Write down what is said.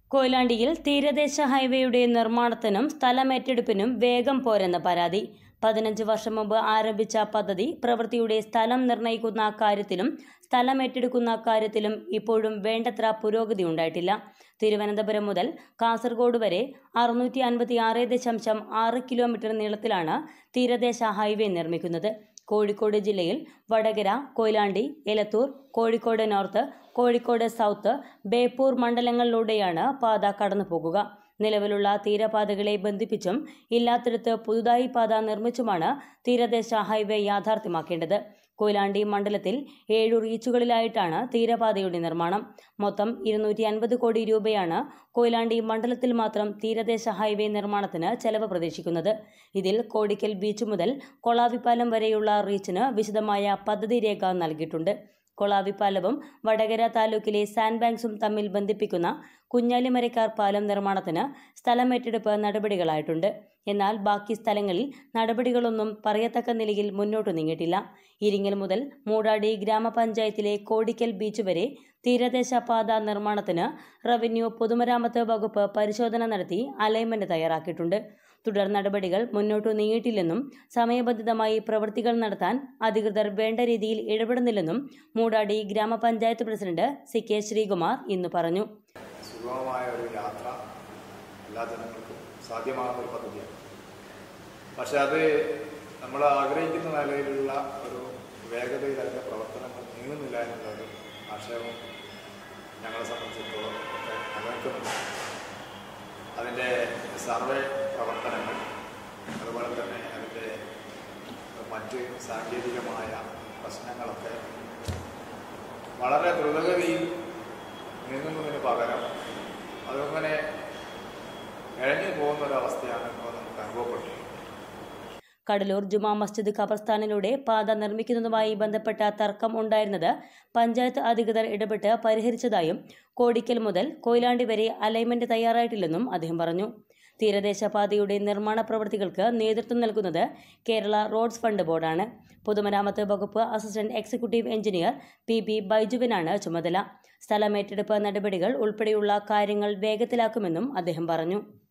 കൊയിലാണ്ടിയിൽ തീരദേശ ഹൈവേയുടെ നിർമ്മാണത്തിനും സ്ഥലമേറ്റെടുപ്പിനും വേഗം പോരെന്ന പരാതി പതിനഞ്ച് വർഷം മുമ്പ് ആരംഭിച്ച പദ്ധതി പ്രവൃത്തിയുടെ സ്ഥലം നിർണ്ണയിക്കുന്ന കാര്യത്തിലും സ്ഥലം ഏറ്റെടുക്കുന്ന കാര്യത്തിലും ഇപ്പോഴും വേണ്ടത്ര പുരോഗതി ഉണ്ടായിട്ടില്ല തിരുവനന്തപുരം മുതൽ കാസർഗോഡ് വരെ അറുന്നൂറ്റി അൻപത്തി ആറ് ദശാംശം ആറ് കിലോമീറ്റർ നീളത്തിലാണ് തീരദേശ ഹൈവേ നിർമ്മിക്കുന്നത് കോഴിക്കോട് ജില്ലയിൽ വടകര കൊയിലാണ്ടി എലത്തൂർ കോഴിക്കോട് നോർത്ത് കോഴിക്കോട് സൗത്ത് ബേപ്പൂർ മണ്ഡലങ്ങളിലൂടെയാണ് പാത കടന്നു പോകുക നിലവിലുള്ള തീരപാതകളെ ബന്ധിപ്പിച്ചും ഇല്ലാത്തിടത്ത് പുതുതായി പാത നിർമ്മിച്ചുമാണ് തീരദേശ ഹൈവേ യാഥാർത്ഥ്യമാക്കേണ്ടത് കൊയിലാണ്ടി മണ്ഡലത്തിൽ ഏഴു റീച്ചുകളിലായിട്ടാണ് തീരപാതയുടെ നിർമ്മാണം മൊത്തം ഇരുന്നൂറ്റി അൻപത് കോടി രൂപയാണ് കൊയിലാണ്ടി മണ്ഡലത്തിൽ മാത്രം തീരദേശ ഹൈവേ നിർമ്മാണത്തിന് ചെലവ് പ്രതീക്ഷിക്കുന്നത് ഇതിൽ കോടിക്കൽ ബീച്ച് മുതൽ കൊളാവിപ്പാലം വരെയുള്ള റീച്ചിന് വിശദമായ പദ്ധതി രേഖ നൽകിയിട്ടുണ്ട് കൊളാവിപ്പാലവും വടകര താലൂക്കിലെ സാൻഡ് ബാങ്ക്സും തമ്മിൽ ബന്ധിപ്പിക്കുന്ന കുഞ്ഞാലിമരക്കാർ പാലം നിർമ്മാണത്തിന് സ്ഥലമേറ്റെടുപ്പ് നടപടികളായിട്ടുണ്ട് എന്നാൽ ബാക്കി സ്ഥലങ്ങളിൽ നടപടികളൊന്നും പറയത്തക്ക നിലയിൽ മുന്നോട്ടു നീങ്ങിയിട്ടില്ല ഇരിങ്ങൽ മുതൽ മൂടാടി ഗ്രാമപഞ്ചായത്തിലെ കോടിക്കൽ ബീച്ച് വരെ തീരദേശ പാത നിർമ്മാണത്തിന് റവന്യൂ പൊതുമരാമത്ത് വകുപ്പ് പരിശോധന നടത്തി അലൈൻമെന്റ് തയ്യാറാക്കിയിട്ടുണ്ട് തുടർ നടപടികൾ മുന്നോട്ടു നീങ്ങിയിട്ടില്ലെന്നും സമയബന്ധിതമായി പ്രവൃത്തികൾ നടത്താൻ അധികൃതർ വേണ്ട രീതിയിൽ ഇടപെടുന്നില്ലെന്നും മൂടാടി ഗ്രാമപഞ്ചായത്ത് പ്രസിഡന്റ് സി കെ ശ്രീകുമാർ ഇന്ന് പറഞ്ഞു സുഗമമായ ഒരു യാത്ര എല്ലാ ജനങ്ങൾക്കും സാധ്യമാകുന്ന ഒരു പദ്ധതിയാണ് പക്ഷെ അത് നമ്മൾ ആഗ്രഹിക്കുന്ന നിലയിലുള്ള ഒരു വേഗതയിൽ അതിൻ്റെ പ്രവർത്തനങ്ങൾ നീങ്ങുന്നില്ല എന്നുള്ള ഒരു ആശയവും ഞങ്ങളെ സംബന്ധിച്ചിടത്തോളം ഒക്കെ നിലനിൽക്കുന്നുണ്ട് അതിൻ്റെ സർവേ പ്രവർത്തനങ്ങൾ അതുപോലെ തന്നെ അതിൻ്റെ മറ്റ് സാങ്കേതികമായ പ്രശ്നങ്ങളൊക്കെ വളരെ ദ്രുതഗതിയിൽ നീങ്ങുന്നതിന് പകരം അതങ്ങനെ ഇഴഞ്ഞു പോകുന്ന ഒരവസ്ഥയാണ് ഇപ്പോൾ നമുക്ക് അനുഭവപ്പെട്ടത് കടലൂർ ജുമാ മസ്ജിദ് ഖബർസ്ഥാനിലൂടെ പാത നിർമ്മിക്കുന്നതുമായി ബന്ധപ്പെട്ട തർക്കം ഉണ്ടായിരുന്നത് പഞ്ചായത്ത് അധികൃതർ ഇടപെട്ട് പരിഹരിച്ചതായും കോടിക്കൽ മുതൽ കൊയിലാണ്ടി വരെ അലൈൻമെന്റ് തയ്യാറായിട്ടില്ലെന്നും അദ്ദേഹം പറഞ്ഞു തീരദേശ പാതയുടെ നിർമ്മാണ പ്രവൃത്തികൾക്ക് നേതൃത്വം നൽകുന്നത് കേരള റോഡ്സ് ഫണ്ട് ബോർഡാണ് പൊതുമരാമത്ത് വകുപ്പ് assistant executive engineer P B ബൈജുവിനാണ് ചുമതല സ്ഥലമേറ്റെടുപ്പ് നടപടികൾ ഉൾപ്പെടെയുള്ള കാര്യങ്ങൾ വേഗത്തിലാക്കുമെന്നും അദ്ദേഹം പറഞ്ഞു